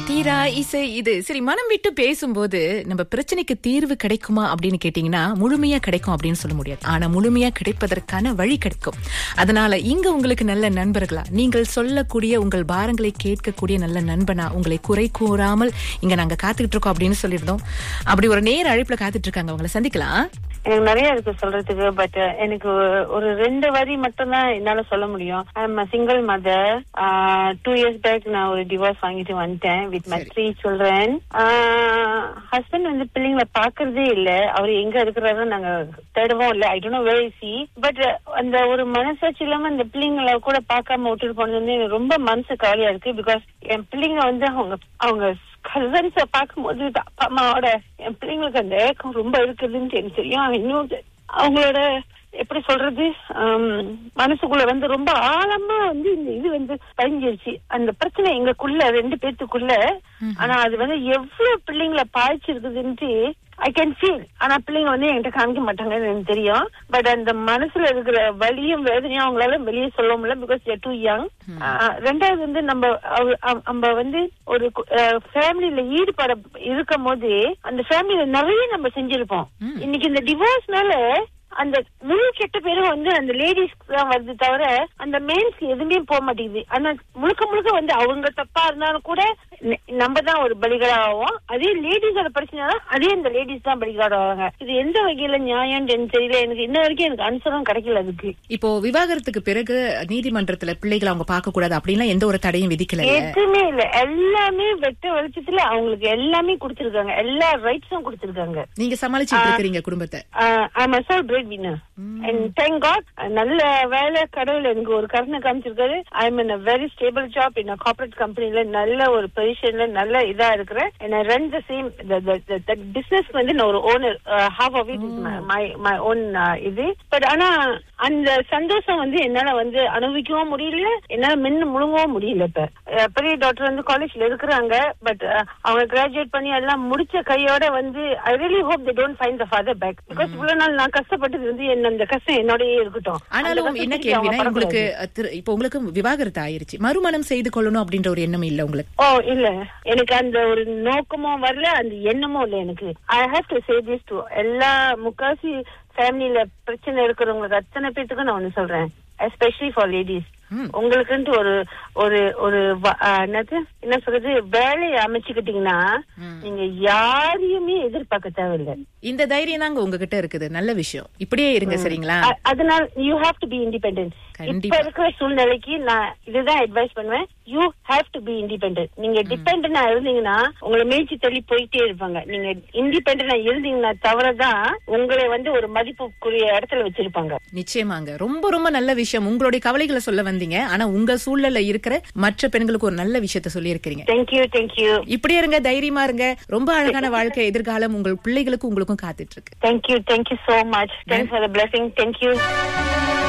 தீரா இசை இது சரி மனம் விட்டு பேசும்போது நம்ம பிரச்சனைக்கு தீர்வு கிடைக்குமா அப்படின்னு கேட்டீங்கன்னா முழுமையா கிடைக்கும் அப்படின்னு சொல்ல முடியாது ஆனா முழுமையா கிடைப்பதற்கான வழி கிடைக்கும் அதனால இங்க உங்களுக்கு நல்ல நண்பர்களா நீங்கள் சொல்லக்கூடிய உங்கள் பாரங்களை கேட்கக்கூடிய நல்ல நண்பனா உங்களை குறை கூறாமல் இங்க நாங்க காத்துக்கிட்டு இருக்கோம் அப்படின்னு சொல்லியிருந்தோம் அப்படி ஒரு நேர அழைப்புல காத்துட்டு இருக்காங்க உங்களை சந்திக்கலாம் எனக்கு நிறைய இருக்கு சொல்றதுக்கு பட் எனக்கு ஒரு ரெண்டு வரி மட்டும் தான் என்னால சொல்ல முடியும் I'm single mother two years back நான் ஒரு டிவோர்ஸ் வாங்கிட்டு வந்துட்டேன் with my three children husband வந்து பிள்ளைங்களை பாக்குறதே இல்ல அவர் எங்க இருக்கிறாரு நாங்க தேடவும் இல்ல I don't very see but அந்த ஒரு மனசாட்சி இல்லாம அந்த பிள்ளைங்களை கூட பார்க்காம விட்டுட்டு போனது வந்து எனக்கு ரொம்ப மனசு கவலையா இருக்கு பிகாஸ் என் பிள்ளைங்க வந்து அவங்க அவங்க கசன்ஸ பார்க்கும்போது அப்பா அம்மாவோட என் பிள்ளைங்களுக்கு அந்த ஏக்கம் ரொம்ப இருக்குதுன்னு எனக்கு தெரியும் இன்னும் அவங்களோட எப்படி சொல்றது மனசுக்குள்ள வந்து ரொம்ப ஆழமா வந்து இந்த இது வந்து பதிஞ்சிருச்சு அந்த பிரச்சனை எங்களுக்குள்ள ரெண்டு பேத்துக்குள்ள ஆனா அது வந்து எவ்வளவு பிள்ளைங்களை பாய்ச்சிருக்குதுன்ட்டு ஐ கேன் ஃபீல் ஆனா பிள்ளைங்க வந்து என்கிட்ட காமிக்க மாட்டாங்கன்னு எனக்கு தெரியும் பட் அந்த மனசுல இருக்கிற வலியும் வேதனையும் அவங்களால வெளியே சொல்ல முடியல பிகாஸ் டூ யங் ரெண்டாவது வந்து நம்ம நம்ம வந்து ஒரு ஃபேமிலியில ஈடுபட இருக்கும் போது அந்த ஃபேமிலியில நிறைய நம்ம செஞ்சிருப்போம் இன்னைக்கு இந்த டிவோர்ஸ்னால அந்த முழு கெட்ட பேரும் வந்து அந்த லேடிஸ்க்கு தான் வருது தவிர அந்த மேன்ஸ்க்கு எதுவுமே போக மாட்டேங்குது ஆனா முழுக்க முழுக்க வந்து அவங்க தப்பா இருந்தாலும் கூட நம்ம தான் ஒரு பலிகடா ஆகும் அதே லேடிஸோட பிரச்சனை அதே அந்த லேடிஸ் தான் பலிகடா ஆவாங்க இது எந்த வகையில நியாயம் தெரியல எனக்கு இன்ன வரைக்கும் எனக்கு அனுசரம் கிடைக்கல அதுக்கு இப்போ விவாகரத்துக்கு பிறகு நீதிமன்றத்துல பிள்ளைகளை அவங்க பார்க்க கூடாது அப்படின்னா எந்த ஒரு தடையும் விதிக்கல எதுவுமே இல்ல எல்லாமே வெட்ட வெளிச்சத்துல அவங்களுக்கு எல்லாமே கொடுத்திருக்காங்க எல்லா ரைட்ஸும் கொடுத்திருக்காங்க நீங்க சமாளிச்சுட்டு இருக்கிறீங்க குடும்பத்தை great winner and thank God நல்ல வேலை கடவுள் எனக்கு ஒரு கருணை காமிச்சிருக்காரு I am in very stable job in corporate கம்பெனில நல்ல ஒரு பொசிஷன்ல நல்ல இதா இருக்கிறேன் என்ன ரன் த சேம் பிசினஸ் வந்து நான் ஒரு owner half of it my my own இது பட் ஆனா அந்த சந்தோஷம் வந்து என்னால வந்து அனுபவிக்கவும் முடியல என்னால மென்னு முழுங்கவும் முடியல இப்ப பெரிய டாக்டர் வந்து காலேஜ்ல இருக்கிறாங்க பட் அவங்க கிராஜுவேட் பண்ணி எல்லாம் முடிச்ச கையோட வந்து I really hope they don't find the father back because இவ்வளவு நாள் நான் கஷ்டப்பட்டது வந்து என்ன அந்த கஷ்டம் என்னோடய இருக்கட்டும் ஆனாலும் என்ன கேள்வினா உங்களுக்கு இப்ப உங்களுக்கு விவாகரத்து ஆயிருச்சு மறுமணம் செய்து கொள்ளணும் அப்படின்ற ஒரு எண்ணம் இல்ல உங்களுக்கு ஓ இல்ல எனக்கு அந்த ஒரு நோக்கமும் வரல அந்த எண்ணமும் இல்ல எனக்கு I have to say this to எல்லா முக்காசி ஃபேமிலியில பிரச்சனை இருக்கிறவங்களுக்கு அத்தனை பேத்துக்கும் நான் ஒண்ணு சொல்றேன் எஸ்பெஷலி ஃபார் லேடிஸ் உங்களுக்குன்ட்டு ஒரு ஒரு ஒரு என்னது என்ன சொல்றது வேலையை அமைச்சுக்கிட்டீங்கன்னா நீங்க யாரையுமே எதிர்பார்க்க தேவையில்லை இந்த தைரியம் தாங்க உங்ககிட்ட இருக்குது நல்ல விஷயம் இப்படியே இருங்க சரிங்களா அதனால you have to be independent இப்ப இருக்கிற சூழ்நிலைக்கு நான் இதுதான் அட்வைஸ் பண்ணுவேன் you have to be independent நீங்க டிபெண்டா இருந்தீங்கன்னா உங்களை மேய்ச்சி தள்ளி போயிட்டே இருப்பாங்க நீங்க இண்டிபெண்டா இருந்தீங்கன்னா தவிரதான் உங்களை வந்து ஒரு மதிப்புக்குரிய இடத்துல வச்சிருப்பாங்க நிச்சயமாங்க ரொம்ப ரொம்ப நல்ல விஷயம் உங்களுடைய கவலைகளை சொல்ல வந்தீங்க ஆனா உங்க சூழல்ல இருக்கிற மற்ற பெண்களுக்கு ஒரு நல்ல விஷயத்த சொல்லி இருக்கிறீங்க தேங்க்யூ தேங்க்யூ இப்படியே இருங்க தைரியமா இருங்க ரொம்ப அழகான வாழ்க்கை எதிர்காலம் உங்கள் பிள்ளைகளுக்கும் உங்களுக்கும் காத்துட்டு இருக்கு thank you thank you so much thanks for the blessing thank you